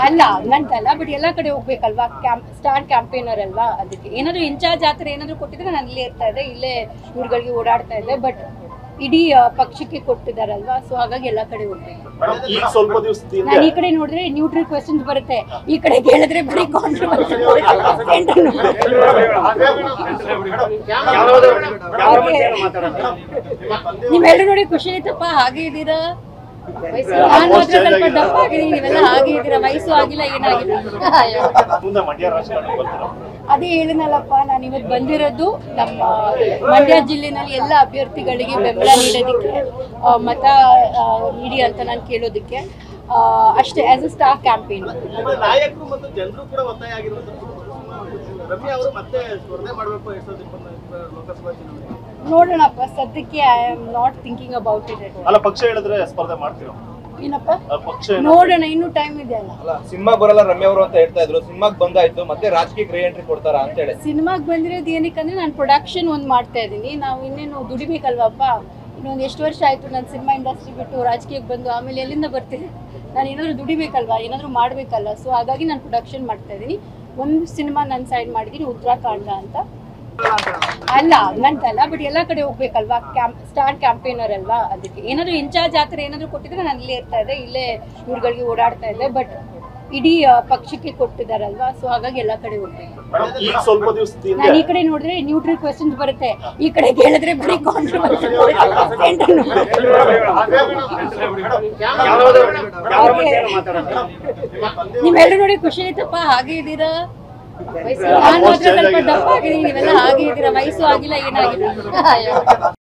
ಅಲ್ಲ ಹಂಗಂತಲ್ಲ ಬಟ್ ಎಲ್ಲ ಕಡೆ ಹೋಗ್ಬೇಕಲ್ವಾ ಕ್ಯಾಂಪ್ ಸ್ಟಾರ್ ಕ್ಯಾಂಪೇನರ್ ಅಲ್ವಾ ಅದಕ್ಕೆ ಏನಾದ್ರು ಇನ್ಚಾರ್ಜ್ ಆ ಥರ ಏನಾದ್ರು ಕೊಟ್ಟಿದ್ರೆ ನಾನು ಇಲ್ಲೇ ಇರ್ತಾ ಇದ್ದೆ ಇಲ್ಲೇ ಇವ್ರುಗಳಿಗೆ ಓಡಾಡ್ತಾ ಇದ್ದೆ ಬಟ್ ಇಡೀ ಆ, ಪಕ್ಷಕ್ಕೆ ಕೊಟ್ಟಿದ್ದಾರಲ್ವಾ ಸೊ ಹಾಗಾಗಿ ಎಲ್ಲ ಕಡೆ ಹೋಗ್ಬೇಕು ಮೇಡಮ್ ಈಗ ಸ್ವಲ್ಪ ದಿವಸದಿಂದ ನಾನು ಈ ಕಡೆ ನೋಡಿದ್ರೆ ನ್ಯೂಟ್ರಲ್ ಕ್ವೆಶನ್ಸ್ ಬರುತ್ತೆ ಈ ಕಡೆ ಕೇಳಿದ್ರೆ ಬರೀ ಕಾಂಟ್ರವರ್ಸಿ ನೀವೆಲ್ಲರೂ ನೋಡಿ ಖುಷಿ ಆಯ್ತಪ್ಪ ಹಾಗೆ ಇದ್ದೀರಾ ನಾನು ಮಾತ್ರ ಸ್ವಲ್ಪ ದಪ್ಪ ಆಗಿದ್ದೀನಿ ನೀವೆಲ್ಲ ಹಾಗೆ ಇದ್ದೀರಾ ವಯಸ್ಸು ಆಗಿಲ್ಲ ಏನಾಗಿಲ್ಲ ಅಯ್ಯೋ. ಮುಂದೆ ಮಂಡ್ಯ ರಾಜಕಾರಣ ಬರ್ತೀರಾ ಅದೇ ಹೇಳಿನಲ್ಲಪ್ಪ ನಾನು ಇವತ್ತು ಬಂದಿರೋದು ನಮ್ಮ ಮಂಡ್ಯ ಜಿಲ್ಲೆನಲ್ಲಿ ಎಲ್ಲ ಅಭ್ಯರ್ಥಿಗಳಿಗೆ ಬೆಂಬಲ ನೀಡೋದಕ್ಕೆ ಆ, ಮತ ಆ, ನೀಡಿ ಅಂತ ನಾನು ಕೇಳೋದಕ್ಕೆ ಆ, ಅಷ್ಟೇ ಆಸ್ ಅ ಸ್ಟಾರ್ ಕ್ಯಾಂಪೇನ್ ಒಬ್ಬ ನಾಯಕರು ಮತ್ತು ಜನರು ಕೂಡ ಒತ್ತಾಯ ಆಗಿರುವಂತದ್ದು ರಮ್ಯಾ ಅವರು ಮತ್ತೆ ಸ್ಪರ್ಧೆ ಮಾಡಬೇಕು ಎರಡ್ ಸಾವಿರದ ಇಪ್ಪತ್ನಾಲ್ಕರ ಲೋಕಸಭಾ ಚುನಾವಣೆ ನೋಡೋಣಪ್ಪ ಸದ್ಯಕ್ಕೆ I am not thinking about it ಅಲ್ಲ ಪಕ್ಷ ಹೇಳಿದ್ರೆ ಸ್ಪರ್ಧೆ ಮಾಡ್ತೀರಾ ಏನಪ್ಪ ಆ ಪಕ್ಷ ಏನಾದ್ರು- ನೋಡೋಣ ಇನ್ನೂ ಟೈಮ್ ಇದೆ ಅಲ್ಲ ಅಲ್ಲ ಸಿನಿಮಾಗ್ ಬರಲ್ಲ ರಮ್ಯ ಅವರು ಅಂತ ಹೇಳ್ತಾ ಇದ್ರು ಸಿನಿಮಾಗ್ ಬಂದಾಯ್ತು ಮತ್ತೆ ರಾಜಕೀಯಕ್ಕೆ ರೀ ಎಂಟ್ರಿ ಕೊಡ್ತಾರಾ ಅಂತ ಹೇಳಿ ಸಿನಿಮಾಗೆ ಬಂದಿರೋದು ಏನಕ್ಕಂದ್ರೆ ನಾನು ಪ್ರೊಡಕ್ಷನ್ ಒಂದು ಮಾಡ್ತಾ ಇದ್ದೀನಿ ನಾವು ಇನ್ನೇನು ದುಡಿಬೇಕಲ್ವಪ್ಪ ಇನ್ನೊಂದು ಎಷ್ಟು ವರ್ಷ ಆಯಿತು ನಾನು ಸಿನಿಮಾ ಇಂಡಸ್ಟ್ರಿ ಬಿಟ್ಟು ರಾಜಕೀಯಕ್ಕೆ ಬಂದು ಆಮೇಲೆ ಎಲ್ಲಿಂದ ಬರ್ತೀನಿ ನಾನು ಏನಾದರೂ ದುಡಿಬೇಕಲ್ವಾ ಏನಾದರೂ ಮಾಡಬೇಕಲ್ಲ ಸೊ ಹಾಗಾಗಿ ನಾನು ಪ್ರೊಡಕ್ಷನ್ ಮಾಡ್ತಾ ಇದ್ದೀನಿ ಒಂದು ಸಿನಿಮಾ ನಾನು ಸೈಡ್ ಮಾಡಿದ್ದೀನಿ ಉತ್ತರಾಖಂಡ ಅಂತ ಅಲ್ಲ ಹಂಗಂತಲ್ಲ ಬಟ್ ಎಲ್ಲ ಕಡೆ ಹೋಗ್ಬೇಕಲ್ವಾ ಕ್ಯಾಂಪ್ ಸ್ಟಾರ್ ಕ್ಯಾಂಪೇನರ್ ಅಲ್ವಾ ಅದಕ್ಕೆ ಏನಾದರೂ ಇನ್ಚಾರ್ಜ್ ಆ ಥರ ಏನಾದರೂ ಕೊಟ್ಟಿದ್ರೆ ನಾನು ಇಲ್ಲೇ ಇರ್ತಾ ಇದ್ದೆ ಇಲ್ಲೇ ಇವ್ರುಗಳಿಗೆ ಓಡಾಡ್ತಾ ಇದ್ದೆ ಬಟ್ ಇಡೀ ಆ, ಪಕ್ಷಕ್ಕೆ ಕೊಟ್ಟಿದ್ದಾರಲ್ವಾ ಸೊ ಹಾಗಾಗಿ ಎಲ್ಲ ಕಡೆ ಹೋಗ್ಬೇಕು ಮೇಡಮ್ ಈಗ ಸ್ವಲ್ಪ ದಿವಸದಿಂದ ನಾನು ಈ ಕಡೆ ನೋಡಿದ್ರೆ ನ್ಯೂಟ್ರಲ್ ಕ್ವೆಶನ್ಸ್ ಬರುತ್ತೆ ಈ ಕಡೆ ಕೇಳಿದ್ರೆ ಬರೀ ಕಾಂಟ್ರವರ್ಸಿ ನೀವೆಲ್ಲರೂ ನೋಡಿ ಖುಷಿ ಆಯ್ತಪ್ಪ ಹಾಗೆ ಇದ್ದೀರಾ ನಾನು ಮಾತ್ರ ಸ್ವಲ್ಪ ದಪ್ಪ ಆಗಿದ್ದೀನಿ ನೀವೆಲ್ಲ ಹಾಗೆ ಇದ್ದೀರಾ ವಯಸ್ಸು ಆಗಿಲ್ಲ ಏನಾಗಿಲ್ಲ ಅಯ್ಯೋ.